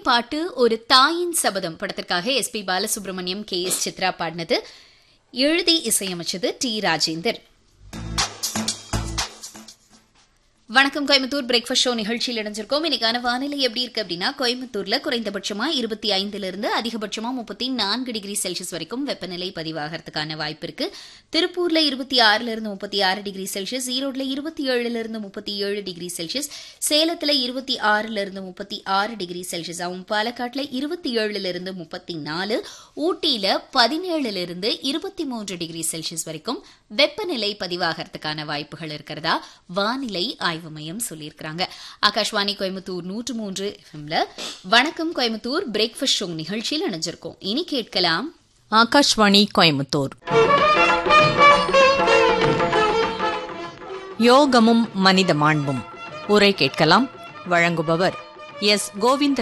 பாட்டு ஒரு தாயின் சபதம் படத்திற்காக S P Balasubrahmanyam K S Chithra பாடினது எழுதி இசையமைச்சது டி ராஜேந்தர் வணக்கம் கோயம்புத்தூர் பிரேக்ஃபாஸ்ட் ஷோ நிகழ்ச்சியில் இணைஞ்சிருக்கோம் இன்னைக்கான வானிலை எப்படி இருக்கு அப்படின்னா கோயம்புத்தூர்ல குறைந்தபட்சமா இருபத்தி ஐந்துல இருந்து அதிகபட்சமா முப்பத்தி நான்கு டிகிரி செல்சியஸ் வரைக்கும் வெப்பநிலை பதிவாகிறதுக்கான வாய்ப்பு இருக்கு திருப்பூர்ல இருபத்தி ஆறுல இருந்து முப்பத்தி ஆறு டிகிரி செல்சியஸ் ஈரோடுல இருபத்தி ஏழுல இருந்து முப்பத்தி ஏழு டிகிரி செல்சியஸ் சேலத்துல இருபத்தி ஆறுல இருந்து முப்பத்தி ஆறு டிகிரி செல்சியஸ் ஆகும் பாலக்காட்டுல இருபத்தி ஏழுல இருந்து முப்பத்தி நாலு ஊட்டியில பதினேழுல இருந்து இருபத்தி மூன்று டிகிரி செல்சியஸ் வரைக்கும் வெப்பநிலை பதிவாகிறதுக்கான வாய்ப்புகள் இருக்கிறதா வானிலை ஆய்வு மையம் சொல்லியிருக்கிறாங்க ஆகாஷ்வாணி கோயம்புத்தூர் நூற்று மூன்று எஃப்எம்ல வணக்கம் கோயம்புத்தூர் பிரேக்ஃபாஸ்ட் ஷோ நிகழ்ச்சியில் இணைஞ்சிருக்கோம் இனி கேட்கலாம் ஆகாஷ்வாணி கோயம்புத்தூர் யோகமும் மனித மாண்பும் உரை கேட்கலாம் வழங்குபவர் எஸ் கோவிந்த